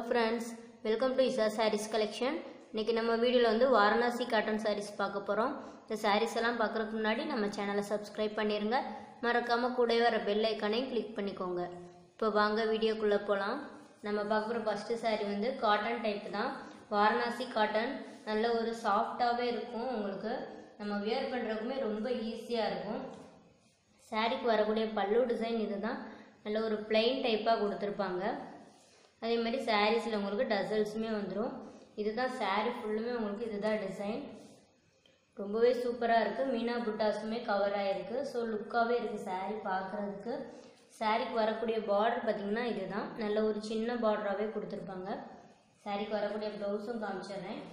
friends welcome to Isa sarees collection இன்றைக்கி நம்ம வீடியோவில் வந்து வாரணாசி காட்டன் சாரீஸ் பார்க்க போகிறோம் இந்த சாரீஸ் எல்லாம் பார்க்குறதுக்கு முன்னாடி நம்ம சேனலை சப்ஸ்கிரைப் பண்ணிடுங்க மறக்காமல் கூடவே வர பெல் ஐக்கானையும் கிளிக் பண்ணிக்கோங்க இப்போ வாங்க வீடியோக்குள்ளே போகலாம் நம்ம பார்க்குற ஃபஸ்ட்டு saree வந்து காட்டன் டைப் தான் வாரணாசி காட்டன் நல்ல ஒரு சாஃப்டாகவே இருக்கும் உங்களுக்கு நம்ம வியர் பண்ணுறதுக்குமே ரொம்ப ஈஸியாக இருக்கும் சாரீக்கு வரக்கூடிய பல்லு டிசைன் இதுதான் நல்ல ஒரு plain டைப்பாக கொடுத்துருப்பாங்க அதே மாதிரி சாரீஸில் உங்களுக்கு டசல்ஸுமே வந்துடும் இதுதான் saree ஃபுல்லுமே உங்களுக்கு இதுதான் டிசைன் ரொம்பவே சூப்பராக இருக்குது மீனா புட்டாஸுமே கவர் ஆகிருக்கு ஸோ லுக்காகவே இருக்குது saree பார்க்குறதுக்கு சாரீக்கு வரக்கூடிய பார்டர் பார்த்திங்கன்னா இதுதான் நல்ல ஒரு சின்ன பார்டராகவே கொடுத்துருப்பாங்க சாரீக்கு வரக்கூடிய ப்ளவுஸும் காமிச்சிடுறேன்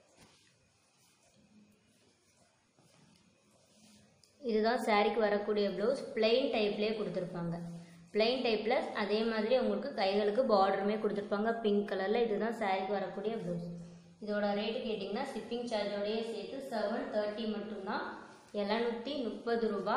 இதுதான் சாரீக்கு வரக்கூடிய ப்ளவுஸ் plain டைப்லேயே கொடுத்துருப்பாங்க plain டைப்பில் அதே மாதிரி உங்களுக்கு கைகளுக்கு பார்டருமே கொடுத்துருப்பாங்க பிங்க் கலரில் இதுதான் சாரீக்கு வரக்கூடிய ப்ளவுஸ் இதோட ரேட்டு கேட்டிங்கன்னா ஷிப்பிங் சார்ஜோடயே சேர்த்து செவன் தேர்ட்டி மட்டும்தான் எழுநூற்றி முப்பது ரூபா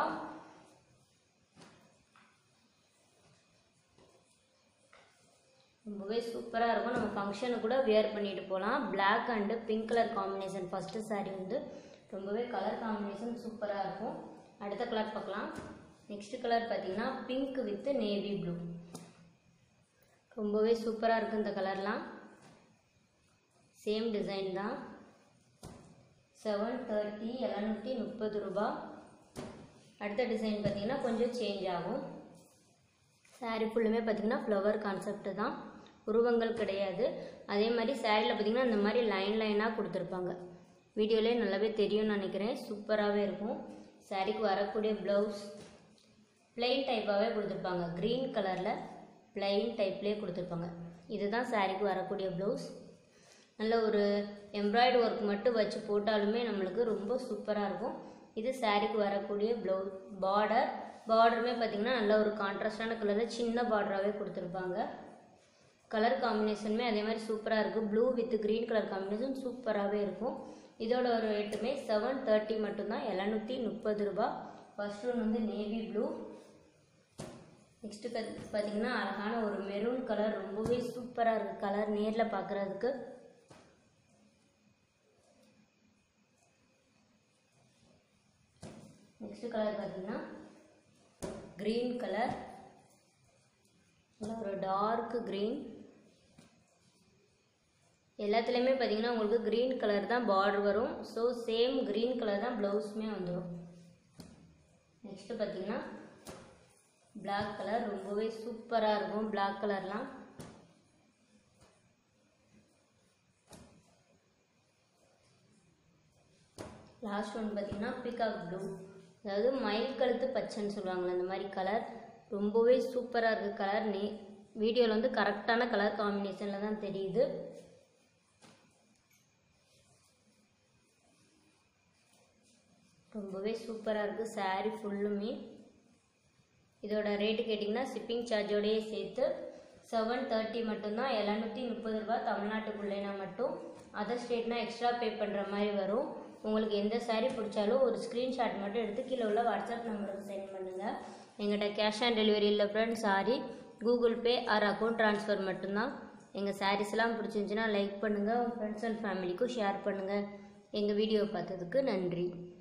ரொம்பவே சூப்பராக இருக்கும் நம்ம ஃபங்க்ஷனுக்கு கூட வியர் பண்ணிட்டு போகலாம் Black and pink colour combination first saree வந்து ரொம்பவே கலர் காம்பினேஷன் சூப்பராக இருக்கும் அடுத்த கலர் பார்க்கலாம் நெக்ஸ்ட் கலர் பார்த்தீங்கன்னா பிங்க் வித் நேவி ப்ளூ ரொம்பவே சூப்பராக இருக்குது இந்த கலர்லாம் சேம் டிசைன் தான் செவன் தேர்ட்டி எழுநூற்றி முப்பது ரூபா அடுத்த டிசைன் பார்த்தீங்கன்னா கொஞ்சம் சேஞ்ச் ஆகும் saree ஃபுல்லுமே பார்த்தீங்கன்னா ஃப்ளவர் கான்செப்ட் தான் உருவங்கள் கிடையாது அதே மாதிரி சாரியில் பார்த்தீங்கன்னா இந்த மாதிரி லைன் லைனாக கொடுத்துருப்பாங்க வீடியோலே நல்லாவே தெரியும்னு நினைக்கிறேன் சூப்பராகவே இருக்கும் சாரிக்கு வரக்கூடிய ப்ளவுஸ் பிளெயின் டைப்பாகவே கொடுத்துருப்பாங்க க்ரீன் கலரில் பிளெயின் டைப்லேயே கொடுத்துருப்பாங்க இதுதான் சாரிக்கு வரக்கூடிய ப்ளவுஸ் நல்ல ஒரு எம்ப்ராய்டு ஒர்க் மட்டும் வச்சு போட்டாலுமே நம்மளுக்கு ரொம்ப சூப்பராக இருக்கும் இது சாரிக்கு வரக்கூடிய ப்ளவுஸ் பார்டர் பார்டருமே பார்த்திங்கன்னா நல்ல ஒரு கான்ட்ராஸ்டான கலரில் சின்ன பார்டராகவே கொடுத்துருப்பாங்க கலர் காம்பினேஷனுமே அதே மாதிரி சூப்பராக இருக்குது blue with green colour combination சூப்பராகவே இருக்கும் இதோட ஒரு ரேட்டுமே செவன் தேர்ட்டி மட்டும்தான் எழுநூற்றி முப்பது ரூபா ஃபர்ஸ்ட் ஒன் வந்து நேவி ப்ளூ நெக்ஸ்ட்டு பார்த்தீங்கன்னா அழகான ஒரு மெரூன் கலர் ரொம்பவே சூப்பராக இருக்குது கலர் நேரில் பார்க்குறதுக்கு நெக்ஸ்ட் கலர் பார்த்தீங்கன்னா க்ரீன் கலர் நல்ல ஒரு டார்க் க்ரீன் எல்லாத்துலேயுமே பார்த்தீங்கன்னா உங்களுக்கு க்ரீன் கலர் தான் பார்டர் வரும் ஸோ சேம் க்ரீன் கலர் தான் ப்ளவுஸுமே வந்துடும் நெக்ஸ்ட்டு பார்த்தீங்கன்னா Black கலர் ரொம்பவே சூப்பராக இருக்கும் Black கலர்லாம் லாஸ்ட் ஒன் பார்த்தீங்கன்னா பிகாக் ப்ளூ அதாவது மயில் கழுத்து பச்சைன்னு சொல்லுவாங்களே அந்த மாதிரி கலர் ரொம்பவே சூப்பராக இருக்குது கலர் நே வீடியோவில் வந்து கரெக்டான கலர் காம்பினேஷனில் தான் தெரியுது ரொம்பவே சூப்பராக இருக்குது saree ஃபுல்லுமே இதோட ரேட்டு கேட்டிங்கன்னா ஷிப்பிங் சார்ஜோடையே சேர்த்து செவன் தேர்ட்டி மட்டும்தான் எழுநூற்றி முப்பது ரூபா தமிழ்நாட்டுக்குள்ளேனா மட்டும் அதர் ஸ்டேட்னா எக்ஸ்ட்ரா பே பண்ணுற மாதிரி வரும் உங்களுக்கு எந்த saree பிடிச்சாலும் ஒரு ஸ்க்ரீன்ஷாட் மட்டும் எடுத்து கீழே உள்ள வாட்ஸ்அப் நம்பருக்கு சென்ட் பண்ணுங்கள் எங்கிட்ட கேஷ் ஆன் டெலிவரி இல்லை friends sorry Google Pay or account transfer மட்டும்தான் எங்கள் சாரீஸ்லாம் பிடிச்சிருந்துச்சின்னா லைக் பண்ணுங்கள் உங்கள் ஃப்ரெண்ட்ஸ் அண்ட் ஃபேமிலிக்கும் ஷேர் பண்ணுங்கள் எங்கள் வீடியோ பார்த்ததுக்கு நன்றி